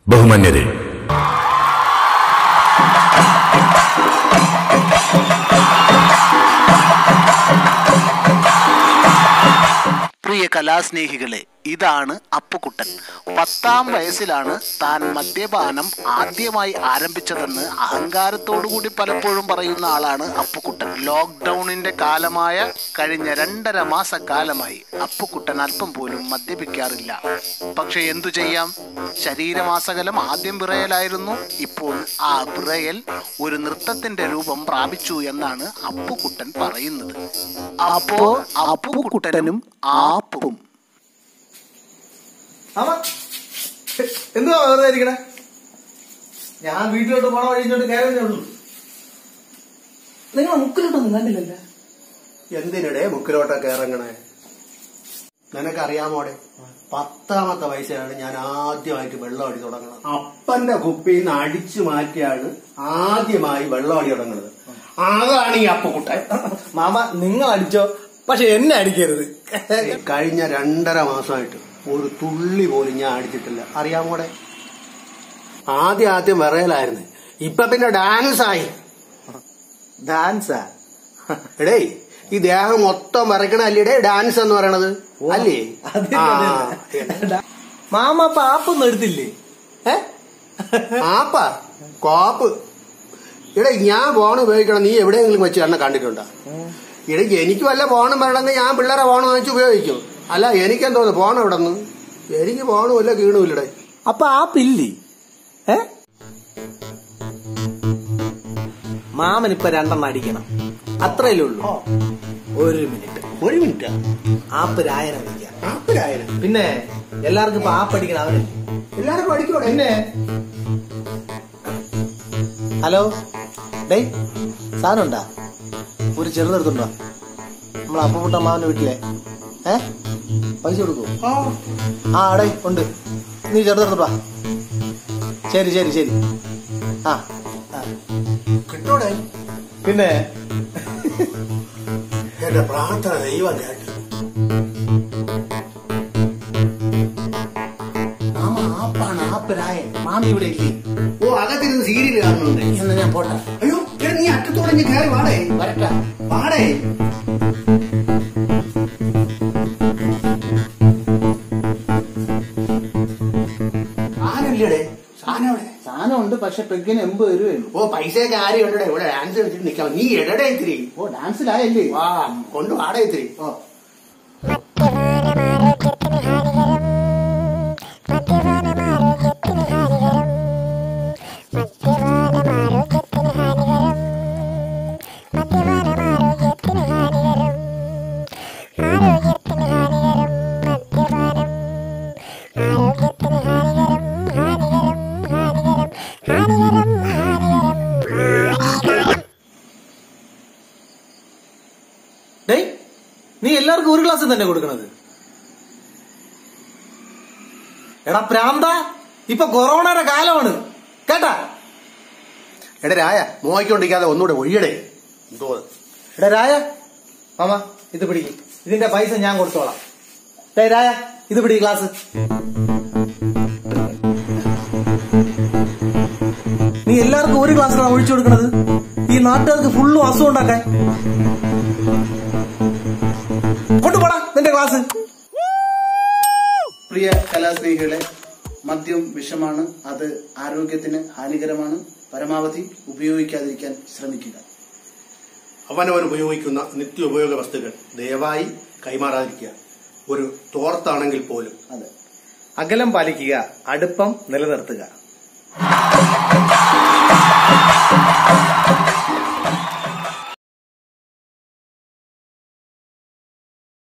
ബഹുമാന്യരെ പ്രിയ കലാസ്നേഹികളെ ഇതാണ് അപ്പുക്കുട്ടൻ പത്താം വയസ്സിലാണ് താൻ മദ്യപാനം ആദ്യമായി ആരംഭിച്ചതെന്ന് അഹങ്കാരത്തോടുകൂടി പലപ്പോഴും പറയുന്ന ആളാണ് അപ്പുക്കുട്ടൻ ലോക്ക്ഡൌണിന്റെ കാലമായ കഴിഞ്ഞ രണ്ടര മാസക്കാലമായി അപ്പുക്കുട്ടൻ അല്പം പോലും മദ്യപിക്കാറില്ല പക്ഷെ എന്തു ചെയ്യാം ശരീരമാസകലം ആദ്യം വിറയലായിരുന്നു ഇപ്പോൾ ആ വിറയൽ ഒരു നൃത്തത്തിന്റെ രൂപം പ്രാപിച്ചു എന്നാണ് അപ്പുക്കുട്ടൻ പറയുന്നത് അപ്പോ അപ്പുക്കുട്ടനും ആപ്പും ആമ എന്തുവാ വെറുതെ ഇരിക്കണേ ഞാൻ വീട്ടിലോട്ട് പോണ വഴിച്ചോട്ട് കയറുന്നേ ഉള്ളൂ നിങ്ങൾ മുക്കിലോട്ടൊന്നും കണ്ടില്ലല്ലേ എന്തിനിടെ മുക്കിലോട്ടൊക്കെ ഇറങ്ങണേ നിനക്കറിയാമോടെ പത്താമത്തെ വയസ്സിലാണ് ഞാൻ ആദ്യമായിട്ട് വെള്ളം അടി തുടങ്ങുന്നത് അപ്പന്റെ കുപ്പിയിൽ നിന്ന് അടിച്ചു മാറ്റിയാണ് ആദ്യമായി വെള്ളം അടി തുടങ്ങുന്നത് അതാണ് ഈ അപ്പക്കുട്ടൻ മാമ നിങ്ങൾ അടിച്ചോ പക്ഷെ എന്നെ അടിക്കരുത് കഴിഞ്ഞ രണ്ടര മാസമായിട്ട് ഒരു തുള്ളി പോലും ഞാൻ അടിച്ചിട്ടില്ല അറിയാമോടെ ആദ്യം ആദ്യം വിറയലായിരുന്നു ഇപ്പൊ പിന്നെ ഡാൻസ് ആയി ഡാൻസാ എടേ ഈ ദേഹം മൊത്തം വിറയ്ക്കണ അല്ലേടേ ഡാൻസ് എന്ന് പറയണത് അല്ലേ ആ, മാമ അപ്പൊ ആപ്പൊന്നും എടുത്തില്ലേ ഏ ആപ്പ കോപ്പ് എടേ ഞാൻ ഫോൺ ഉപയോഗിക്കണം നീ എവിടെയെങ്കിലും വെച്ച് എന്നെ കണ്ടിട്ടുണ്ടോ എടേ എനിക്ക് വല്ല ഫോണും വരണമെങ്കിൽ ഞാൻ പിള്ളേരെ ഫോൺ വാങ്ങിച്ച് ഉപയോഗിക്കും അല്ല എനിക്കെന്തോന്നു ഫോൺ എവിടെ നിന്ന് എനിക്ക് ഫോണും വല്ല കീണുമില്ലടേ അപ്പൊ ആപ്പില്ലേ ഏ മാമൻ ഇപ്പൊ രണ്ടെണ്ണം അടിക്കണം അത്രയല്ലേ ഉള്ളൂ ഒരു മിനിറ്റ് ഒരു മിനിറ്റ് ആപ്പ് രായനെ വിളിക്കാം ആപ്പിലായാലും പിന്നെ എല്ലാവർക്കും ഇപ്പൊ ആപ്പ് അടിക്കണം അവനല്ലേ എല്ലാരും പഠിക്കൂടെ പിന്നെ ഹലോ ഡേയ് സാധനം ഉണ്ടാ ഒരു ചെറുതെടുത്തുണ്ടോ നമ്മളെ അപ്പമുട്ട മാവന്റെ വീട്ടിലെ ഏ പൈസ കൊടുക്കൂ ആ അടേ ഉണ്ട് നീ ചെറുതെടുത്തോട്ടാ ശരി ശരി ശരി ആ ആ. കിട്ടോടെ പിന്നെ എന്റെ പ്രാർത്ഥന ദൈവം കേട്ടു മാമ ആപ്പാണ് ആപ്പ് രായ മാമി ഇവിടെ ഇല്ലേ ഓ അകത്തിരുന്ന് സീരിയൽ കാണുന്നുണ്ട് എന്ന് ഞാൻ പോട്ടെ അയ്യോ എടാ, നീ അറ്റത്തോടെ ഞാൻ കയറി വാടേ വരട്ടെ വാടേ സാധനമില്ലടേ സാധനം എവിടെ സാധനം ഉണ്ട് പക്ഷെ പെഗ്ഗിന് എൺപത് രൂപയുള്ളൂ ഓ പൈസയൊക്കെ ആരും ഉണ്ടേ ഇവിടെ ഡാൻസ് കളിച്ചിട്ട് നിക്കാം നീ എടടേ ഇത്തിരി ഓ ഡാൻസിലായല്ലേ വാ കൊണ്ട് വാടേ ഇത്തിരി ഓ മദ്യപാനമാരോഗ്യത്തിന് ഹാനികരം മദ്യപാനമാരോഗ്യത്തിന് ഹാനികരം മദ്യപാനമാരോഗ്യത്തിന് ഹാനികരം മദ്യപാനമാരോഗ്യത്തിന് ഹാനികരം ആരോഗ്യത്തിന് ഹാനികരം മദ്യപാനം ആരോഗ്യത്തിന് ഹാനികരം ഹാനികരം ഹാനികരം ഹാനികരം ഹാനികരം ഹാനികരം ഡേയ് നീ എല്ലാവർക്കും ഒരു ഗ്ലാസ് തന്നെ കൊടുക്കണത് എടാ പ്രാന്ത ഇപ്പൊ കൊറോണയുടെ കാലമാണ് കേട്ടാ എടാ രായ മോഹിക്കൊണ്ടിരിക്കാതെ ഒന്നുകൂടെ ഒഴിയടേ എന്തോ അത്. എടാ രായ മാമ ഇത് പിടിക്കും ഇതിന്റെ പൈസ ഞാൻ കൊടുത്തോളാം ഡേ രായ ഇത് പിടി ഗ്ലാസ് നീ എല്ലാവർക്കും ഒരു ഗ്ലാസ്സിലാണ് ഒഴിച്ചു കൊടുക്കണത് ഈ നാട്ടുകാർക്ക് ഫുള്ളും അസുഖം ഉണ്ടാക്കാൻ കൊണ്ടുപോടാ നിന്റെ ഗ്ലാസ് പ്രിയ കലാസ്നേഹികളെ മദ്യം വിഷമാണ് അത് ആരോഗ്യത്തിന് ഹാനികരമാണ് പരമാവധി ഉപയോഗിക്കാതിരിക്കാൻ ശ്രമിക്കുക അവനവൻ ഉപയോഗിക്കുന്ന നിത്യ ഉപയോഗ വസ്തുക്കൾ ദയവായി കൈമാറാതിരിക്കുക ഒരു തോർത്താണെങ്കിൽ പോലും അതെ അകലം പാലിക്കുക അടുപ്പം നിലനിർത്തുക